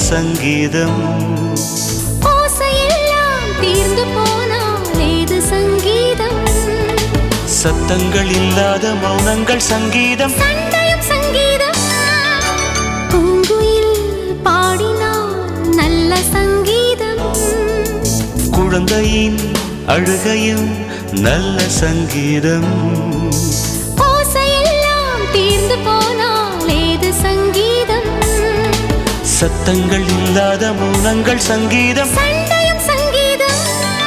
சங்கீதம் ஓசையெல்லாம் தீர்ந்து போனால் ஏது சங்கீதம் சத்தங்கள் இல்லாத மௌனங்கள் சங்கீதம் சண்டையும் சங்கீதம் பூங்குயில் பாடினால் நல்ல சங்கீதம் குழந்தையின் அழுகையும் நல்ல சங்கீதம் ஓசையெல்லாம் தீர்ந்து போனால் ஏது சங்கீதம் சத்தங்கள் இல்லாத மௌனங்கள் சங்கீதம் சண்டையும் சங்கீதம்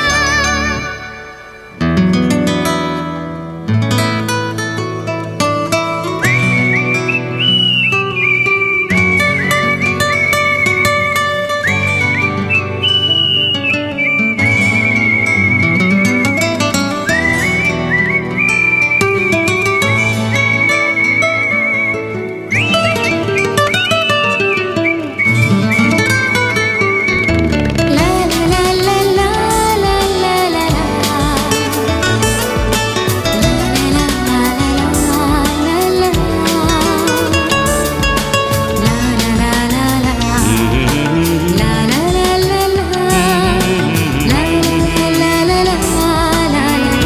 லா லா லா லா லா லா லா லா. லா லா லா லா லா லா. லா லா லா லா லா. லா லா லா லா லா. லா லா லா லா லா லா.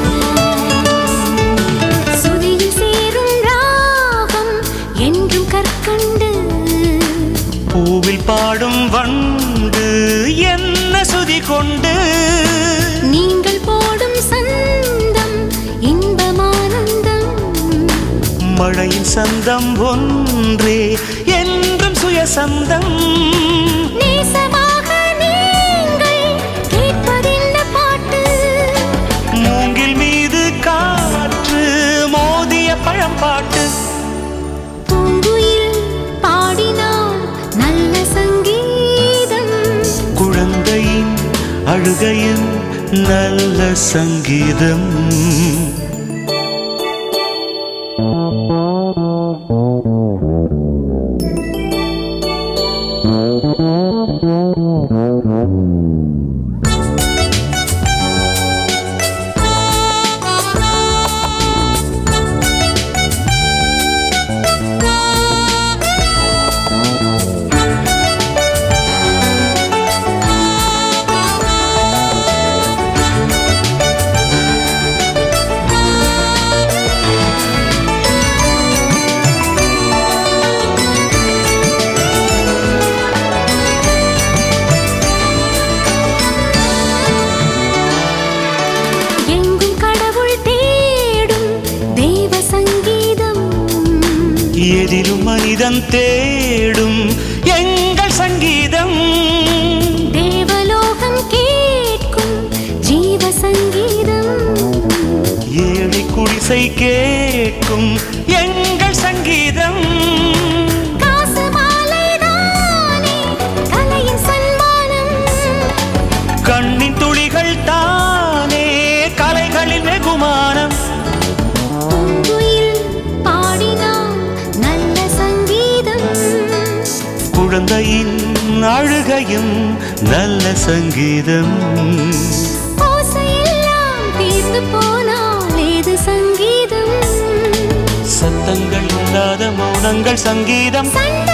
சுதியில் சேரும் ராகம் என்றும் கற்கண்டு பூவில் பாடும் வண்டு என்ன சுதி கொண்டு நீங்கள் போடும் சந்தம் இன்பமானந்தம் மழையின் சந்தம் ஒன்றே என்றும் சுயசந்தம் நேசமாக நீங்கள் கேட்பதென்ன பாட்டு மூங்கில் மீது காற்று மோதிய பழம்பாட்டு பூங்குயில் பாடினால் நல்ல சங்கீதம் குழந்தையின் அழுகையும் நல்ல சங்கீதம் எங்கும் கடவுள் தேடும் தெய்வ சங்கீதம் எதிலும் மனிதன் தேடும் எங்கள் சங்கீதம் தேவலோகம் கேட்கும் ஜீவ சங்கீதம் ஏழை குடிசை கேட்கும் எங்கள் சங்கீதம் காசு மாலைதானே கலையின் சன்மானம் கண்ணின் துளிகள் தானே கலைகளின் வெகுமானம் பூங்குயில் பாடினால் நல்ல சங்கீதம் குழந்தையின் அழுகையும் நல்ல சங்கீதம் ஓசையெல்லாம் தீர்ந்து போனால் ஏது சங்கீதம் சத்தங்கள் இல்லாத மௌனங்கள் சங்கீதம் சண்டை